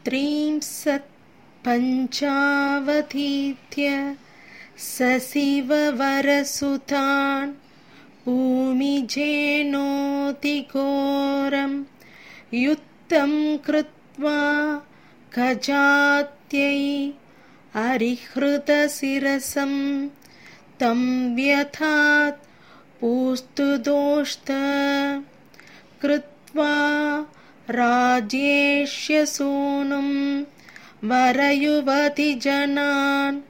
त्रिंशत् पञ्चावतीत्य सशिववरसुतान् भूमिजेनोतिघोरं युद्धं कृत्वा गजात्यै अरिहृतशिरसं तं व्यथात् पूस्तुदोष्त कृत्वा राज्येष्यसूनुं वरयुवतिजनान्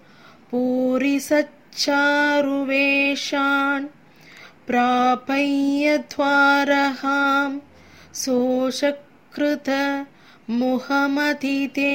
पूरिसच्चारुवेषान् प्रापय्यध्वारहां शोषकृत मुहमतिते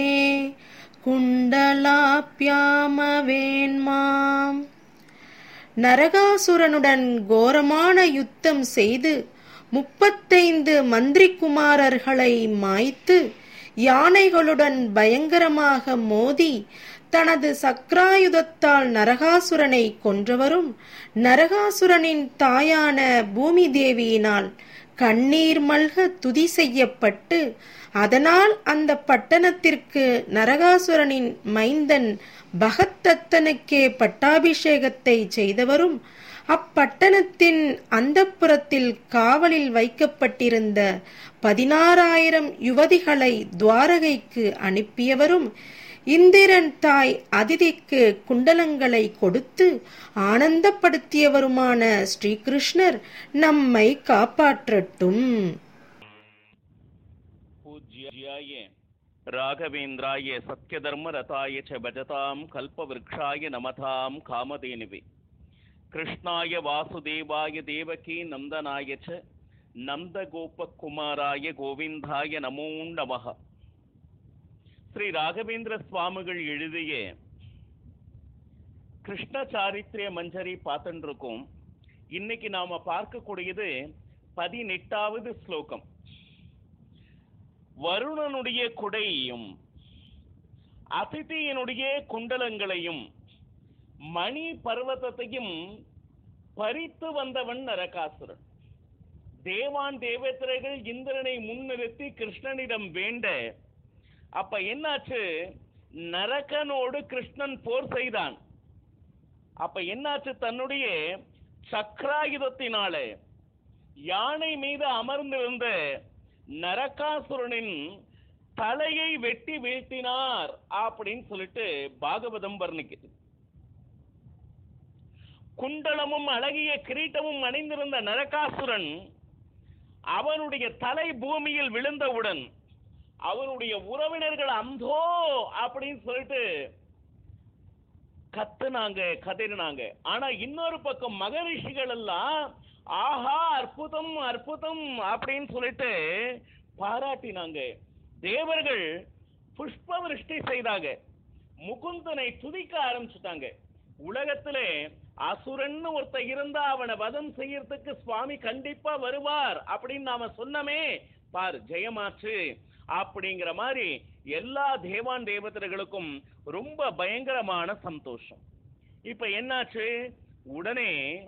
குண்டலாப்பியாமவேன்மாம் நரகாசுரனுடன் கோரமான யுத்தம் செய்து முப்பத்தைந்து மந்திரிக்குமாரர்களை மாய்த்து யானைகளுடன் பயங்கரமாக மோதி தனது சக்ராயுதத்தால் நரகாசுரனை கொன்றவரும் நரகாசுரனின் தாயான பூமி தேவியினால் கண்ணீர் மல்க துதி செய்யப்பட்டு அதனால் அந்த பட்டணத்திற்கு நரகாசுரனின் மைந்தன் பகத்தத்தனுக்கே பட்டாபிஷேகத்தை செய்தவரும் அப்பட்டணத்தின் அந்தப்புறத்தில் காவலில் வைக்கப்பட்டிருந்த பதினாறாயிரம் யுவதிகளை துவாரகைக்கு அனுப்பியவரும் இந்திரன் தாய் அதிதிக்கு குண்டலங்களை கொடுத்து ஆனந்தப்படுத்தியவருமான ஸ்ரீகிருஷ்ணர் நம்மை காப்பாற்றட்டும் पूज्याय राघवेन्द्राय सत्यधर्मरताय च भजतां कल्पवृक्षाय नमतां कामधेनुवे कृष्णाय वासुदेवाय देवकी नन्दनाय च நந்தகோபகுமாராய கோவிந்தாய நமோ நமः ஸ்ரீ ராகவேந்திர சுவாமிகள் எழுதிய கிருஷ்ண சாரித்ரிய மஞ்சரி பார்த்துட்டு இருக்கோம் இன்னைக்கு நாம பார்க்கக்கூடியது பதினெட்டாவது ஸ்லோகம் வருணனுடைய குடையையும் அதிதியினுடைய குண்டலங்களையும் மணி பர்வதத்தையும் பறித்து வந்தவன் நரகாசுரன் தேவான் தேவேந்திரர்கள் இந்திரனை முன்னிறுத்தி கிருஷ்ணனிடம் வேண்ட அப்ப என்னாச்சு நரகனோடு கிருஷ்ணன் போர் செய்தான் அப்ப என்னாச்சு தன்னுடைய சக்ராயுதத்தினால யானை மீது அமர்ந்திருந்த நரகாசுரனின் தலையை வெட்டி வீழ்த்தினார் அப்படின்னு சொல்லிட்டு பாகவதம் வர்ணிக்குது குண்டலமும் அழகிய கிரீட்டமும் அணிந்திருந்த நரகாசுரன் அவனுடைய தலை பூமியில் விழுந்தவுடன் அவனுடைய உறவினர்கள் அந்தோ அப்படின்னு சொல்லிட்டு கத்துனாங்க கதறினாங்க ஆனா இன்னொரு பக்கம் மகரிஷிகள் எல்லாம் ஆஹா அற்புதம் அற்புதம் அப்படின்னு சொல்லிட்டு பாராட்டினாங்க தேவர்கள் புஷ்ப விருஷ்டி செய்தாங்க முகுந்தனை துதிக்க ஆரம்பிச்சுட்டாங்க உலகத்திலே அசுரன்னு ஒருத்த இருந்தா அவனை வதம் செய்யறதுக்கு சுவாமி கண்டிப்பா வருவார் அப்படின்னு நாம சொன்னமே பார் ஜெயமாச்சு அப்படிங்கிற மாதிரி எல்லா தேவான் தேவதர்களுக்கும் ரொம்ப பயங்கரமான சந்தோஷம் இப்ப என்னாச்சு உடனே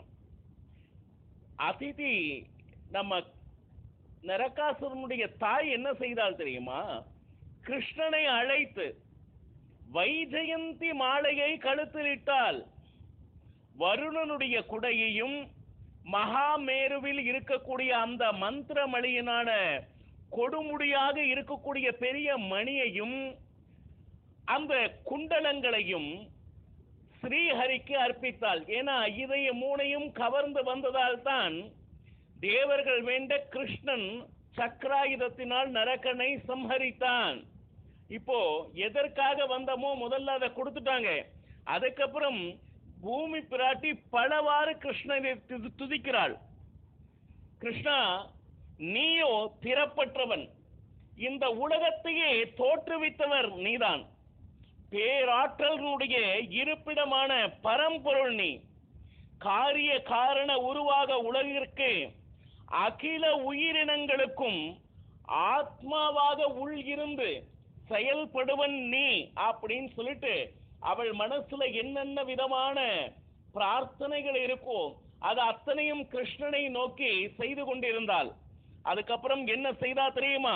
அதிதி நம்ம நரகாசுரனுடைய தாய் என்ன செய்தால் தெரியுமா கிருஷ்ணனை அழைத்து வைஜெயந்தி மாலையை கழுத்திலிட்டால் வருணனுடைய குடையையும் மகாமேருவில் இருக்கக்கூடிய அந்த மந்திரமணியினான கொடுமுடியாக இருக்கக்கூடிய பெரிய மணியையும் அந்த குண்டலங்களையும் ஸ்ரீஹரிக்கு அர்ப்பித்தாள் ஏன்னா இதைய மூனையும் கவர்ந்து வந்ததால் தான் தேவர்கள் வேண்ட கிருஷ்ணன் சக்கராயுதத்தினால் நரக்கனை சம்ஹரித்தான் இப்போ எதற்காக வந்தமோ முதல்ல அதை கொடுத்துட்டாங்க அதுக்கப்புறம் பூமி பிராட்டி பலவாறு கிருஷ்ணனை து- துதிக்கிறாள் கிருஷ்ணா நீயோ திறப்பற்றவன் இந்த உலகத்தையே தோற்றுவித்தவர் நீதான் பேராற்றல்களுடைய இருப்பிடமான பரம்பொருள் நீ காரிய காரண உருவாக உலகிற்கு அகில உயிரினங்களுக்கும் ஆத்மாவாக உள் இருந்து செயல்படுவன் நீ அப்படின்னு சொல்லிட்டு அவள் மனசுல என்னென்ன விதமான பிரார்த்தனைகள் இருக்கோ அது அத்தனையும் கிருஷ்ணனை நோக்கி செய்து கொண்டிருந்தாள் அதுக்கப்புறம் என்ன செய்தா தெரியுமா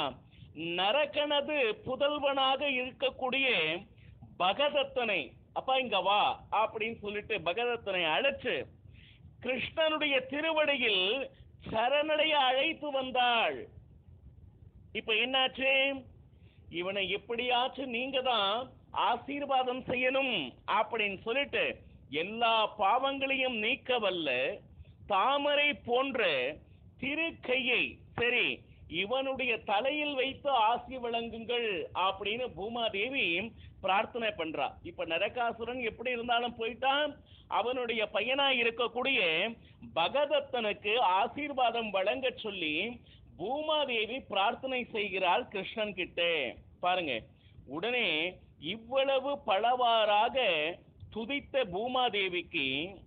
நரகனது புதல்வனாக இருக்கக்கூடிய பகதத்தனை அப்பா இங்க வா அப்படின்னு சொல்லிட்டு பகதத்தனை அழைச்சு கிருஷ்ணனுடைய திருவடியில் சரணடைய அழைத்து வந்தாள் இப்ப என்னாச்சு இவனை எப்படியாச்சும் நீங்க தான் ஆசீர்வாதம் செய்யணும் அப்படின்னு சொல்லிட்டு எல்லா பாவங்களையும் நீக்க வல்ல தாமரை போன்ற திருக்கையை சரி இவனுடைய தலையில் வைத்து ஆசி வழங்குங்கள் அப்படின்னு பூமாதேவி பிரார்த்தனை பண்றா இப்ப நரகாசுரன் எப்படி இருந்தாலும் போயிட்டான் அவனுடைய பையனா இருக்கக்கூடிய பகதத்தனுக்கு ஆசீர்வாதம் வழங்க சொல்லி பூமாதேவி பிரார்த்தனை செய்கிறாள் கிருஷ்ணன் கிட்ட பாருங்க உடனே இவ்வளவு பலவாறாக துதித்த பூமாதேவிக்கு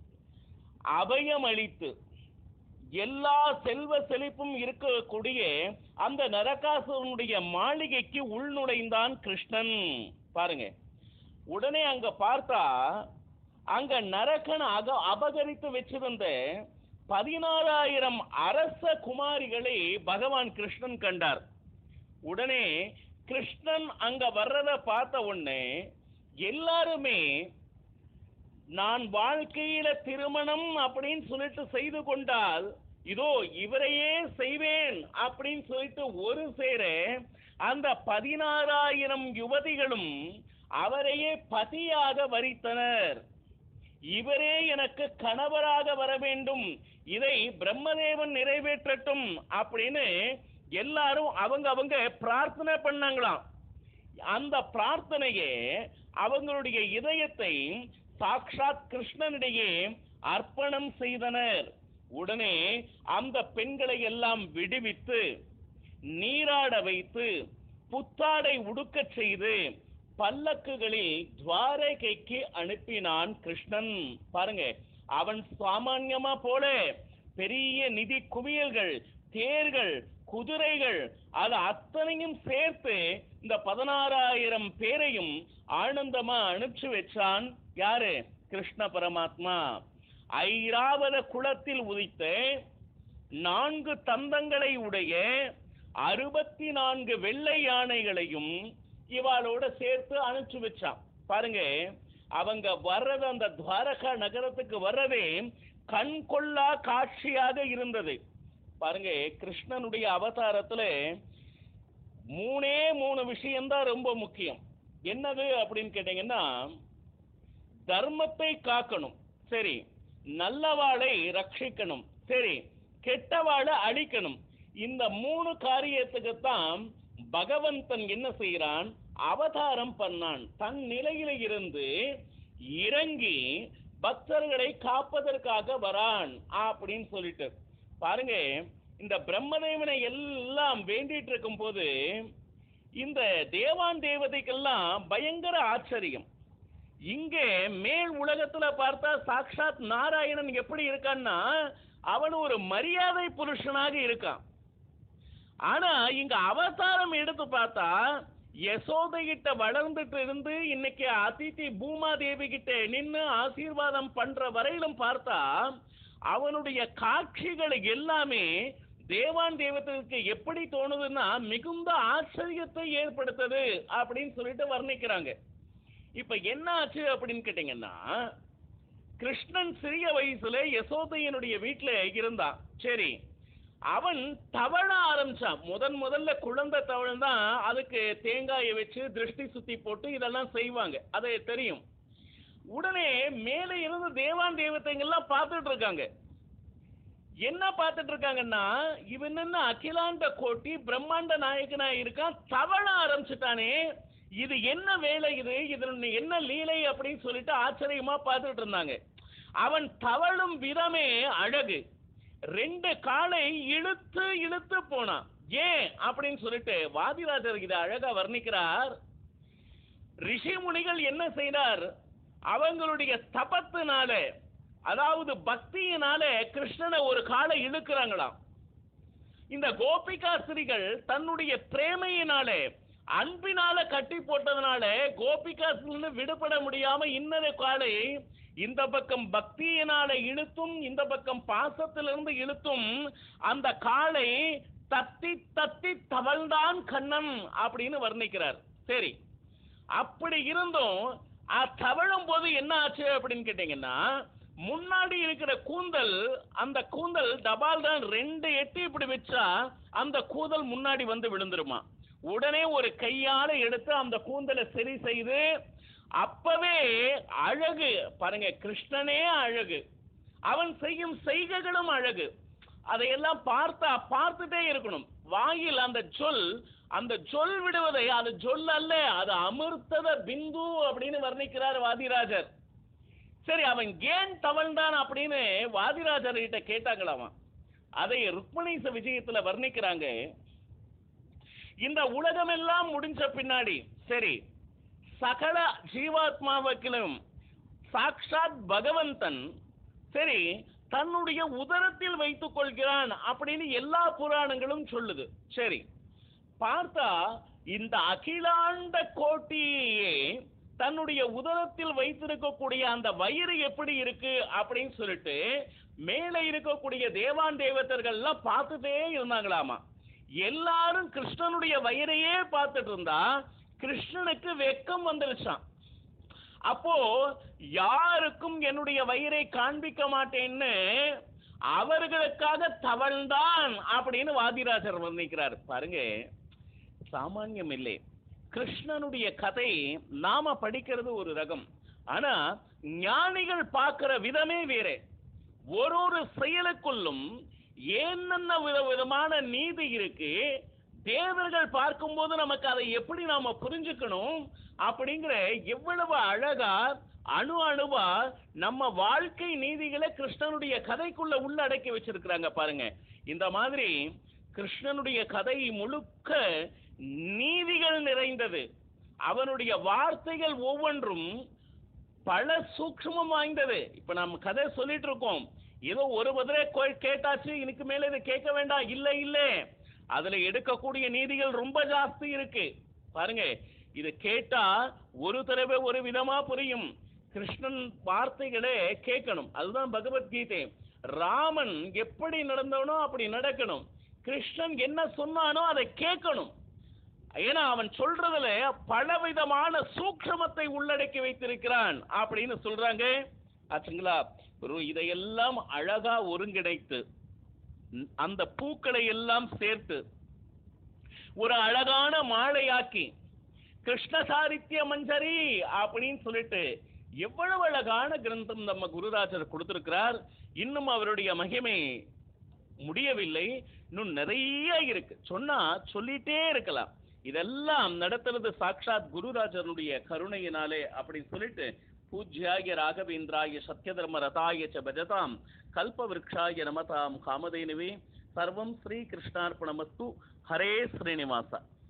அபயம் அளித்து எல்லா செல்வ செழிப்பும் இருக்கக்கூடிய அந்த நரகாசுரனுடைய மாளிகைக்கு உள்நுழைந்தான் கிருஷ்ணன் பாருங்க உடனே அங்க பார்த்தா அங்க நரகன் அக அபகரித்து வச்சிருந்த பதினாறாயிரம் அரச குமாரிகளை பகவான் கிருஷ்ணன் கண்டார் உடனே கிருஷ்ணன் அங்க வர்றத பார்த்த உடனே எல்லாருமே நான் வாழ்க்கையில திருமணம் அப்படின்னு சொல்லிட்டு செய்து கொண்டால் இதோ இவரையே செய்வேன் அப்படின்னு சொல்லிட்டு ஒரு சேர அந்த பதினாறாயிரம் யுவதிகளும் அவரையே பதியாக வரித்தனர் இவரே எனக்கு கணவராக வர வேண்டும் இதை பிரம்மதேவன் நிறைவேற்றட்டும் அப்படின்னு எல்லாரும் அவங்க அவங்க பிரார்த்தனை பண்ணாங்களாம் அந்த பிரார்த்தனையே அவங்களுடைய இதயத்தை சாக்ஷாத் கிருஷ்ணனிடையே அர்ப்பணம் செய்தனர் உடனே அந்த பெண்களை எல்லாம் விடுவித்து நீராட வைத்து புத்தாடை உடுக்கச் செய்து பல்லக்குகளில் துவாரகைக்கு அனுப்பினான் கிருஷ்ணன் பாருங்க அவன் சாமான்யமா போல பெரிய நிதி குவியல்கள் தேர்கள் குதிரைகள் அது அத்தனையும் சேர்த்து இந்த பதினாறாயிரம் பேரையும் ஆனந்தமா அனுப்பிச்சு வச்சான் யாரு கிருஷ்ண பரமாத்மா ஐராவத குளத்தில் உதித்த நான்கு தந்தங்களை உடைய அறுபத்தி நான்கு வெள்ளை யானைகளையும் இவாளோட சேர்த்து அனுப்பிச்சு வச்சான் பாருங்க அவங்க வர்றது அந்த துவாரகா நகரத்துக்கு வர்றதே கண் கொள்ளா காட்சியாக இருந்தது பாருங்க கிருஷ்ணனுடைய அவதாரத்துல மூணே மூணு விஷயம்தான் ரொம்ப முக்கியம் என்னது அப்படின்னு கேட்டீங்கன்னா தர்மத்தை காக்கணும் சரி நல்லவாளை ரட்சிக்கணும் சரி கெட்டவாளை அழிக்கணும் இந்த மூணு காரியத்துக்கு தான் பகவந்தன் என்ன செய்கிறான் அவதாரம் பண்ணான் தன் நிலையில இருந்து இறங்கி பக்தர்களை காப்பதற்காக வரான் அப்படின்னு சொல்லிட்டு பாருங்க இந்த பிரம்மதேவனை எல்லாம் வேண்டிட்டு இருக்கும் போது இந்த தேவான் தேவதைக்கெல்லாம் பயங்கர ஆச்சரியம் இங்கே மேல் உலகத்துல பார்த்தா சாக்ஷாத் நாராயணன் எப்படி இருக்கான்னா அவன் ஒரு மரியாதை புருஷனாக இருக்கான் ஆனா இங்க அவதாரம் எடுத்து பார்த்தா யசோதை கிட்ட வளர்ந்துட்டு இருந்து இன்னைக்கு அதித்தி பூமாதேவி கிட்ட நின்னு ஆசீர்வாதம் பண்ற வரையிலும் பார்த்தா அவனுடைய காட்சிகள் எல்லாமே தேவான் தேவத்திற்கு எப்படி தோணுதுன்னா மிகுந்த ஆச்சரியத்தை ஏற்படுத்தது அப்படின்னு சொல்லிட்டு வர்ணிக்கிறாங்க இப்ப என்ன ஆச்சு அப்படின்னு கேட்டீங்கன்னா கிருஷ்ணன் சிறிய வயசுல யசோதையனுடைய வீட்டுல இருந்தான் சரி அவன் தவழ ஆரம்பிச்சான் முதன் முதல்ல குழந்தை தவழம் தான் அதுக்கு தேங்காயை வச்சு திருஷ்டி சுத்தி போட்டு இதெல்லாம் செய்வாங்க அது தெரியும் உடனே மேலே இருந்து தேவான் தேவதைங்கெல்லாம் பார்த்துட்டு இருக்காங்க என்ன பார்த்துட்டு இருக்காங்கன்னா இவன் என்ன அகிலாண்ட கோட்டி பிரம்மாண்ட நாயகனா இருக்கான் தவழ ஆரம்பிச்சுட்டானே இது என்ன வேலை இது இது என்ன லீலை அப்படின்னு சொல்லிட்டு ஆச்சரியமா பார்த்துட்டு இருந்தாங்க அவன் தவழும் விதமே அழகு ரெண்டு காலை இழுத்து இழுத்து போனான் ஏன் அப்படின்னு சொல்லிட்டு வாதிராஜர் இதை அழகா வர்ணிக்கிறார் ரிஷி முனிகள் என்ன செய்தார் அவங்களுடைய தபத்தினால அதாவது பக்தியினால கிருஷ்ணனை ஒரு காலை இழுக்கிறாங்களாம் இந்த கோபிகாஸ்திரிகள் தன்னுடைய பிரேமையினாலே அன்பினால கட்டி போட்டதுனால கோபிகாஸ்திரிலிருந்து விடுபட முடியாம இன்னொரு காலை இந்த பக்கம் பக்தியினால இழுத்தும் இந்த பக்கம் பாசத்திலிருந்து இழுத்தும் அந்த காலை தத்தி தத்தி தவழ்ந்தான் கண்ணன் அப்படின்னு வர்ணிக்கிறார் சரி அப்படி இருந்தும் அ- தவழும் போது என்ன ஆச்சு அப்படின்னு கேட்டீங்கன்னா முன்னாடி இருக்கிற கூந்தல் அந்த கூந்தல் டபால் தான் ரெண்டு எட்டு இப்படி வச்சா அந்த கூந்தல் முன்னாடி வந்து விழுந்துருமா உடனே ஒரு கையால எடுத்து அந்த கூந்தலை சரி செய்து அப்பவே அழகு பாருங்க கிருஷ்ணனே அழகு அவன் செய்யும் செய்கைகளும் அழகு அதையெல்லாம் பார்த்தா பார்த்துட்டே இருக்கணும் வாயில் அந்த சொல் அந்த சொல் விடுவதை அது சொல் அல்ல அது அமிர்தத பிந்து அப்படின்னு வர்ணிக்கிறார் வாதிராஜர் சரி அவன் ஏன் தவழ்ந்தான் அப்படின்னு வாதிராஜர் கிட்ட கேட்டாங்களாமா அதை ருக்மணீச விஜயத்துல வர்ணிக்கிறாங்க இந்த உலகமெல்லாம் முடிஞ்ச பின்னாடி சரி சகல ஜீவாத்மாவுக்கிலும் சாக்ஷாத் பகவந்தன் சரி தன்னுடைய உதரத்தில் வைத்துக் கொள்கிறான் அப்படின்னு எல்லா புராணங்களும் சொல்லுது சரி பார்த்தா இந்த அகிலாண்ட கோட்டியே தன்னுடைய உதரத்தில் வைத்திருக்கக்கூடிய அந்த வயிறு எப்படி இருக்கு அப்படின்னு சொல்லிட்டு மேலே இருக்கக்கூடிய தேவான் தேவதர்கள்லாம் பார்த்துட்டே இருந்தாங்களாமா எல்லாரும் கிருஷ்ணனுடைய வயிறையே பார்த்துட்டு இருந்தா கிருஷ்ணனுக்கு வெக்கம் வந்துருச்சான் அப்போ யாருக்கும் என்னுடைய வயிறை காண்பிக்க மாட்டேன்னு அவர்களுக்காக தவழ்ந்தான் அப்படின்னு வாதிராஜர் வர்ணிக்கிறார் பாருங்க சாமானியம் இல்லை கிருஷ்ணனுடைய கதை நாம படிக்கிறது ஒரு ரகம் ஆனா ஞானிகள் பார்க்கிற விதமே வேற ஒரு ஒரு செயலுக்குள்ளும் என்னென்ன வித விதமான நீதி இருக்கு தேவர்கள் பார்க்கும்போது நமக்கு அதை எப்படி நாம புரிஞ்சுக்கணும் அப்படிங்கிற எவ்வளவு அழகா அணு அணுவா நம்ம வாழ்க்கை நீதிகளை கிருஷ்ணனுடைய கதைக்குள்ள உள்ளடக்கி வச்சிருக்கிறாங்க பாருங்க இந்த மாதிரி கிருஷ்ணனுடைய கதை முழுக்க நீதிகள் நிறைந்தது அவனுடைய வார்த்தைகள் ஒவ்வொன்றும் பல சூக்ஷ்மம் வாய்ந்தது இப்ப நம்ம கதை சொல்லிட்டு இருக்கோம் ஏதோ ஒரு பதிலே கோ- கேட்டாச்சு இதுக்கு மேல இதை கேட்க வேண்டாம் இல்ல இல்ல அதுல எடுக்கக்கூடிய நீதிகள் ரொம்ப ஜாஸ்தி இருக்கு பாருங்க இது கேட்டா ஒரு தடவை ஒரு விதமா புரியும் கிருஷ்ணன் வார்த்தைகளே கேட்கணும் அதுதான் பகவத்கீதை ராமன் எப்படி நடந்தவனோ அப்படி நடக்கணும் கிருஷ்ணன் என்ன சொன்னானோ அதை கேட்கணும் ஏன்னா அவன் சொல்றதுல பலவிதமான சூக்ஷமத்தை உள்ளடக்கி வைத்திருக்கிறான் அப்படின்னு சொல்றாங்க ஆச்சுங்களா ஒரு இதையெல்லாம் அழகா ஒருங்கிணைத்து ம், அந்த பூக்களை எல்லாம் சேர்த்து ஒரு அழகான மாலையாக்கி கிருஷ்ண சாரித்ய மஞ்சரி அப்படின்னு சொல்லிட்டு எவ்வளவு அழகான கிரந்தம் நம்ம குருராஜர் கொடுத்திருக்கிறார் இன்னும் அவருடைய மகிமை முடியவில்லை இன்னும் நிறைய இருக்கு சொன்னா சொல்லிட்டே இருக்கலாம் இதெல்லாம் நடத்துறது சாக்ஷாத் குருராஜனுடைய கருணையினாலே அப்படின்னு சொல்லிட்டு பூஜ்யாய ராகவேந்திராய சத்யதர்ம ரதாய ச பஜதாம் கல்ப விருக்ஷாய நமதாம் காமதேனுவே சர்வம் ஸ்ரீ கிருஷ்ணார்ப்பணமஸ்து ஹரே ஸ்ரீனிவாசா